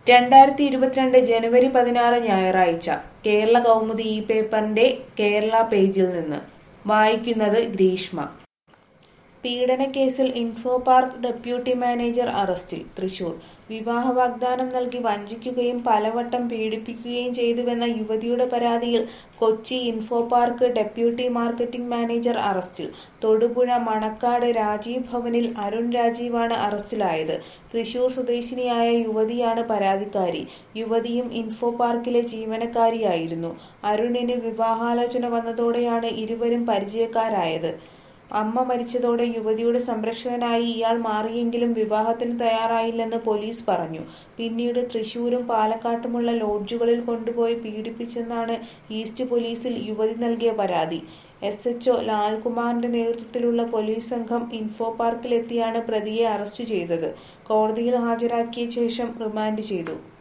രണ്ടായിരത്തി ഇരുപത്തിരണ്ട് ജനുവരി പതിനാറ് ഞായറാഴ്ച കേരള കൗമുദി ഈ പേപ്പറിന്റെ കേരള പേജിൽ നിന്ന് വായിക്കുന്നത് ഗ്രീഷ്മ പീഡനക്കേസിൽ ഇൻഫോ പാർക്ക് ഡെപ്യൂട്ടി മാനേജർ അറസ്റ്റിൽ തൃശൂർ വിവാഹ വാഗ്ദാനം നൽകി വഞ്ചിക്കുകയും പലവട്ടം പീഡിപ്പിക്കുകയും ചെയ്തുവെന്ന യുവതിയുടെ പരാതിയിൽ Kochi info park deputy marketing manager അറസ്റ്റിൽ തൊടുപുഴ മണക്കാട് രാജീവ് ഭവനിൽ അരുൺ രാജീവാണ് അറസ്റ്റിലായത് തൃശൂർ സ്വദേശിനിയായ യുവതിയാണ് പരാതിക്കാരി യുവതിയും ഇൻഫോ പാർക്കിലെ ജീവനക്കാരിയായിരുന്നു അരുണിന് വിവാഹാലോചന വന്നതോടെയാണ് ഇരുവരും പരിചയക്കാരായത് അമ്മ മരിച്ചതോടെ യുവതിയുടെ സംരക്ഷകനായി ഇയാൾ മാറിയെങ്കിലും വിവാഹത്തിന് തയ്യാറായില്ലെന്ന് പോലീസ് പറഞ്ഞു പിന്നീട് തൃശൂരും പാലക്കാട്ടുമുള്ള ലോഡ്ജുകളിൽ കൊണ്ടുപോയി പീഡിപ്പിച്ചെന്നാണ് ഈസ്റ്റ് പോലീസിൽ യുവതി നൽകിയ പരാതി എസ് എച്ച്ഒ ലാൽകുമാറിന്റെ നേതൃത്വത്തിലുള്ള പോലീസ് സംഘം ഇൻഫോ പാർക്കിലെത്തിയാണ് പ്രതിയെ അറസ്റ്റ് ചെയ്തത് കോടതിയിൽ ഹാജരാക്കിയ ശേഷം റിമാൻഡ് ചെയ്തു